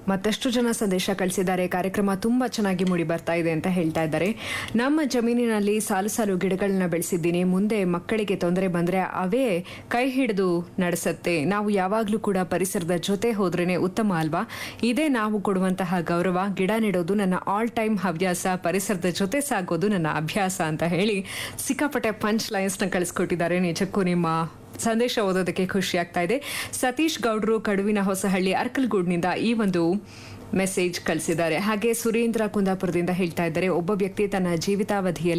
ಮತ್ತಷ್ಟು ಜನ ಸಂದೇಶ ಕಳಿಸಿದ್ದಾರೆ ಕಾರ್ಯಕ್ರಮ ತುಂಬಾ ಚೆನ್ನಾಗಿ ಮೂಡಿ ಬರ್ತಾ ಇದೆ ಅಂತ ಹೇಳ್ತಾ ಇದ್ದಾರೆ ನಮ್ಮ ಜಮೀನಿನಲ್ಲಿ ಸಾಲು ಸಾಲು ಗಿಡಗಳನ್ನ ಬೆಳೆಸಿದ್ದೀನಿ ಮುಂದೆ ಮಕ್ಕಳಿಗೆ ತೊಂದರೆ ಬಂದ್ರೆ ಅವೇ ಕೈ ಹಿಡಿದು ನಡೆಸತ್ತೆ ನಾವು ಯಾವಾಗಲೂ ಕೂಡ ಪರಿಸರದ ಜೊತೆ ಹೋದ್ರೇನೆ ಉತ್ತಮ ಅಲ್ವಾ ಇದೇ ನಾವು ಕೊಡುವಂತಹ ಗೌರವ ಗಿಡ ನೆಡೋದು ನನ್ನ ಆಲ್ ಟೈಮ್ ಹವ್ಯಾಸ ಪರಿಸರದ ಜೊತೆ ಸಾಗೋದು ನನ್ನ ಅಭ್ಯಾಸ ಅಂತ ಹೇಳಿ ಸಿಕ್ಕಾಪಟ್ಟೆ ಪಂಚ್ ಲೈನ್ಸ್ನ ಕಳಿಸ್ಕೊಟ್ಟಿದ್ದಾರೆ ನಿಜಕ್ಕೂ ನಿಮ್ಮ ಸಂದೇಶ ಓದೋದಕ್ಕೆ ಖುಷಿ ಆಗ್ತಾ ಇದೆ ಸತೀಶ್ ಗೌಡ್ರು ಕಡುವಿನ ಹೊಸಹಳ್ಳಿ ಅರ್ಕಲ್ಗೂಡ್ನಿಂದ ಈ ಒಂದು ಮೆಸೇಜ್ ಕಳಿಸಿದ್ದಾರೆ ಹಾಗೆ ಸುರೇಂದ್ರ ಕುಂದಾಪುರದಿಂದ ಹೇಳ್ತಾ ಇದ್ದಾರೆ ಒಬ್ಬ ವ್ಯಕ್ತಿ ತನ್ನ ಜೀವಿತಾವಧಿಯಲ್ಲಿ